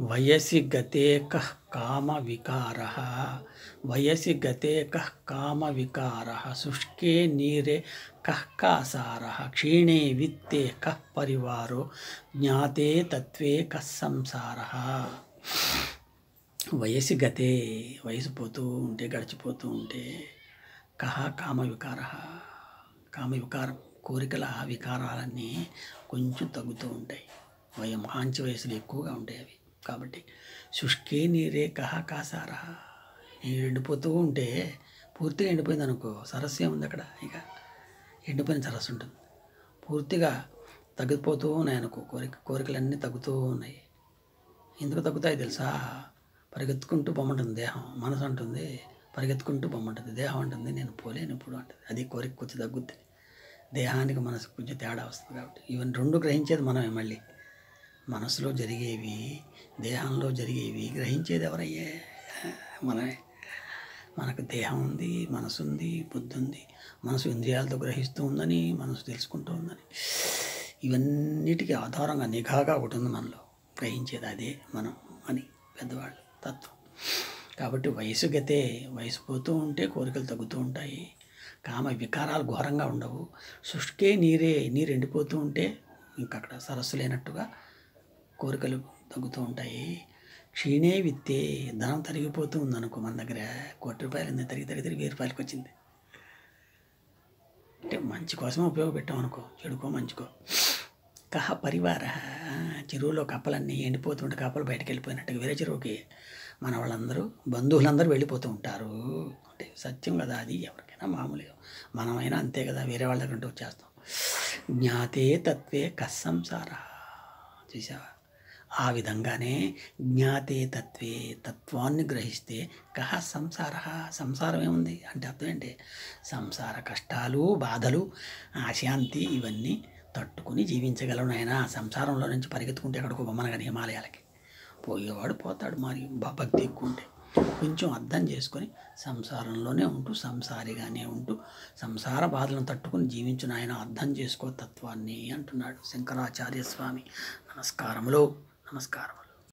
వయసి గతే కః కామ వికార వయసి గతే కః కామ వికార శుష్కే నీరే కః కాసార క్షీణే విత్తే కః పరివారో జ్ఞాతే తత్వే కః సంసార వయసి గతే వయసు పోతూ ఉంటే గడిచిపోతూ ఉంటే కహ కామ వికార కామ వికారం కోరికల వికారాలన్నీ కొంచెం తగ్గుతూ ఉంటాయి వయ మంచి వయసులో ఎక్కువగా ఉంటాయి అవి కాబట్టి శుష్కే నీరే కహ కాసారా నీరు ఎండిపోతూ ఉంటే పూర్తిగా ఎండిపోయింది అనుకో సరస్సు ఏముంది అక్కడ ఇక ఎండిపోయిన సరస్సు ఉంటుంది పూర్తిగా తగ్గిపోతూ ఉన్నాయి అనుకో కోరిక కోరికలన్నీ తగ్గుతూ ఉన్నాయి ఎందుకు తగ్గుతాయి తెలుసా పరిగెత్తుకుంటూ బొమ్మంటుంది దేహం మనసు అంటుంది పరిగెత్తుకుంటూ బొమ్మంటుంది దేహం అంటుంది నేను పోలేను ఇప్పుడు అంటుంది అది కోరిక కొంచెం తగ్గుద్ది దేహానికి మనసుకు కొంచెం తేడా వస్తుంది కాబట్టి ఇవన్నీ రెండు గ్రహించేది మనమే మళ్ళీ మనసులో జరిగేవి దేహంలో జరిగేవి గ్రహించేది ఎవరయ్యే మనమే మనకు దేహం ఉంది మనసు ఉంది బుద్ధి ఉంది మనసు ఇంద్రియాలతో గ్రహిస్తూ ఉందని మనసు తెలుసుకుంటూ ఉందని ఇవన్నిటికీ ఆధారంగా నిఘాగా ఒకటి ఉంది మనలో గ్రహించేది అదే మనం అని పెద్దవాళ్ళు తత్వం కాబట్టి వయసు గతే వయసు పోతూ ఉంటే కోరికలు తగ్గుతూ ఉంటాయి కామ వికారాలు ఘోరంగా ఉండవు శుష్కే నీరే నీరు ఎండిపోతూ ఉంటే ఇంకా అక్కడ సరస్సు లేనట్టుగా కోరికలు తగ్గుతూ ఉంటాయి క్షీణే విత్తే ధనం తరిగిపోతూ ఉంది అనుకో మన దగ్గర కోటి రూపాయలు ఉంది తరిగి తరిగి తరిగి వెయ్యి రూపాయలకి వచ్చింది అంటే మంచి కోసమే ఉపయోగపెట్టాం అనుకో చెడుకో మంచికో కహ పరివార చెరువులో కప్పలన్నీ ఎండిపోతుంటే కప్పలు బయటకు వెళ్ళిపోయినట్టుగా వేరే చెరువుకి మన వాళ్ళందరూ బంధువులందరూ వెళ్ళిపోతూ ఉంటారు అంటే సత్యం కదా అది ఎవరికైనా మామూలుగా మనమైనా అంతే కదా వేరే వాళ్ళ దగ్గర ఉంటే వచ్చేస్తాం జ్ఞాతే తత్వే కస్సంసార చూసావా ఆ విధంగానే జ్ఞాతే తత్వే తత్వాన్ని గ్రహిస్తే కహ సంసార సంసారం ఏముంది అంటే అర్థం ఏంటి సంసార కష్టాలు బాధలు అశాంతి ఇవన్నీ తట్టుకుని జీవించగలవు నాయన సంసారంలో నుంచి పరిగెత్తుకుంటే ఎక్కడికో బొమ్మన కానీ హిమాలయాలకి పోయేవాడు పోతాడు మరి బ- భక్తి ఎక్కువ ఉంటే కొంచెం అర్థం చేసుకొని సంసారంలోనే ఉంటూ సంసారిగానే ఉంటూ సంసార బాధలను తట్టుకుని జీవించు నాయన అర్థం చేసుకో తత్వాన్ని అంటున్నాడు శంకరాచార్య స్వామి నమస్కారములు నమస్కారం